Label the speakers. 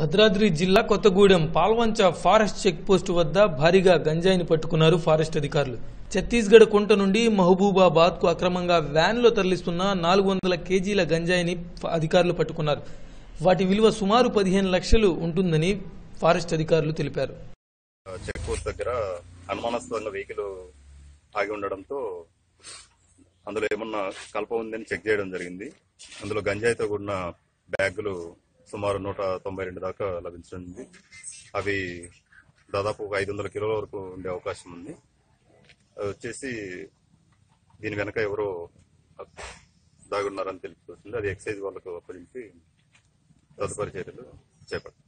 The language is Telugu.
Speaker 1: భద్రాద్రి జిల్లా Kothagudem Palvancha forest check post వద్ద భారీగా గంజాయిని పట్టుకున్నారు ఫారెస్ట్ అధికారులు ఛత్తీస్గఢ్ కుంట నుండి మహబూబాబాద్ కు అక్రమంగా వ్యాన్లో తరలిస్తున్న నాలుగు వందల కేజీల గంజాయిని ఫ- అధికారులు పట్టుకున్నారు వాటి విలువ సుమారు పదిహేను లక్షలు ఉంటుందని ఫారెస్ట్ అధికారులు తెలిపారు
Speaker 2: చెక్ పోస్ట్ దగ్గర అనుమానాస్పదంగా వెహికల్ ఆగి ఉండడంతో అందులో ఏమన్నా కలప ఉందని చెక్ చేయడం జరిగింది అందులో గంజాయితో కూడిన బ్యాగులు సుమారు నూట తొంభై రెండు దాకా లభించింది అవి దాదాపు ఒక ఐదు వందల కిలోల వరకు ఉండే అవకాశం ఉంది అది వచ్చేసి దీని వెనక ఎవరో దాగున్నారని తెలిసి వస్తుంది అది ఎక్సైజ్ వాళ్ళకు అప్పగించి తదుపరి చర్యలు చేపట్టారు